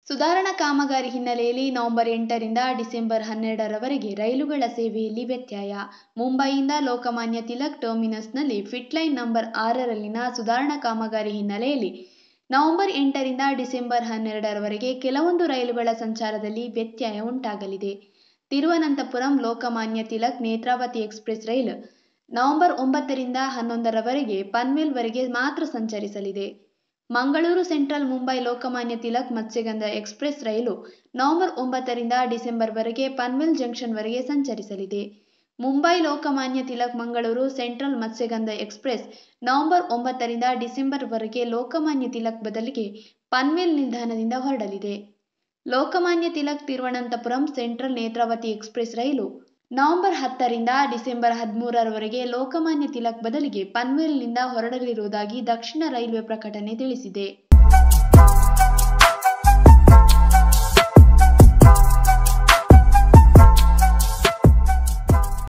ಸುಧಾರಣಾ ಕಾಮಗಾರಿ ಹಿನ್ನೆಲೆಯಲ್ಲಿ ನವೆಂಬರ್ ಎಂಟರಿಂದ ಡಿಸೆಂಬರ್ ಹನ್ನೆರಡರವರೆಗೆ ರೈಲುಗಳ ಸೇವೆಯಲ್ಲಿ ವ್ಯತ್ಯಯ ಮುಂಬಯಿಯಿಂದ ಲೋಕಮಾನ್ಯ ತಿಲಕ್ ಟರ್ಮಿನಸ್ನಲ್ಲಿ ಫಿಟ್ಲೈನ್ ನಂಬರ್ ಆರರಲ್ಲಿನ ಸುಧಾರಣಾ ಕಾಮಗಾರಿ ಹಿನ್ನೆಲೆಯಲ್ಲಿ ನವೆಂಬರ್ ಎಂಟರಿಂದ ಡಿಸೆಂಬರ್ ಹನ್ನೆರಡರವರೆಗೆ ಕೆಲವೊಂದು ರೈಲುಗಳ ಸಂಚಾರದಲ್ಲಿ ವ್ಯತ್ಯಯ ಉಂಟಾಗಲಿದೆ ತಿರುವನಂತಪುರಂ ಲೋಕಮಾನ್ಯ ತಿಲಕ್ ನೇತ್ರಾವತಿ ಎಕ್ಸ್ಪ್ರೆಸ್ ರೈಲು ನವೆಂಬರ್ ಒಂಬತ್ತರಿಂದ ಹನ್ನೊಂದರವರೆಗೆ ಪನ್ವೇಲ್ವರೆಗೆ ಮಾತ್ರ ಸಂಚರಿಸಲಿದೆ ಮಂಗಳೂರು ಸೆಂಟ್ರಲ್ ಮುಂಬೈ ಲೋಕಮಾನ್ಯ ತಿಲಕ್ ಮತ್ಸ್ಯಗಂಧ ಎಕ್ಸ್ಪ್ರೆಸ್ ರೈಲು ನವೆಂಬರ್ ಒಂಬತ್ತರಿಂದ ಡಿಸೆಂಬರ್ವರೆಗೆ ಪನ್ವೇಲ್ ಜಂಕ್ಷನ್ವರೆಗೆ ಸಂಚರಿಸಲಿದೆ Mumbai Lokmanya Tilak Mangaluru central Matsyagandha express November ಒಂಬತ್ತರಿಂದ ಡಿಸೆಂಬರ್ವರೆಗೆ ಲೋಕಮಾನ್ಯ ತಿಲಕ್ ಬದಲಿಗೆ ಪನ್ವೇಲ್ ನಿಲ್ದಾಣದಿಂದ ಹೊರಡಲಿದೆ ಲೋಕಮಾನ್ಯ ತಿಲಕ್ ತಿರುವನಂತಪುರಂ ಸೆಂಟ್ರಲ್ ನೇತ್ರಾವತಿ ಎಕ್ಸ್ಪ್ರೆಸ್ ರೈಲು ನವೆಂಬರ್ ಹತ್ತರಿಂದ ಡಿಸೆಂಬರ್ ಹದಿಮೂರರವರೆಗೆ ಲೋಕಮಾನ್ಯ ತಿಲಕ್ ಬದಲಿಗೆ ಪನ್ವೇಲ್ನಿಂದ ಹೊರಡಲಿರುವುದಾಗಿ ದಕ್ಷಿಣ ರೈಲ್ವೆ ಪ್ರಕಟಣೆ ತಿಳಿಸಿದೆ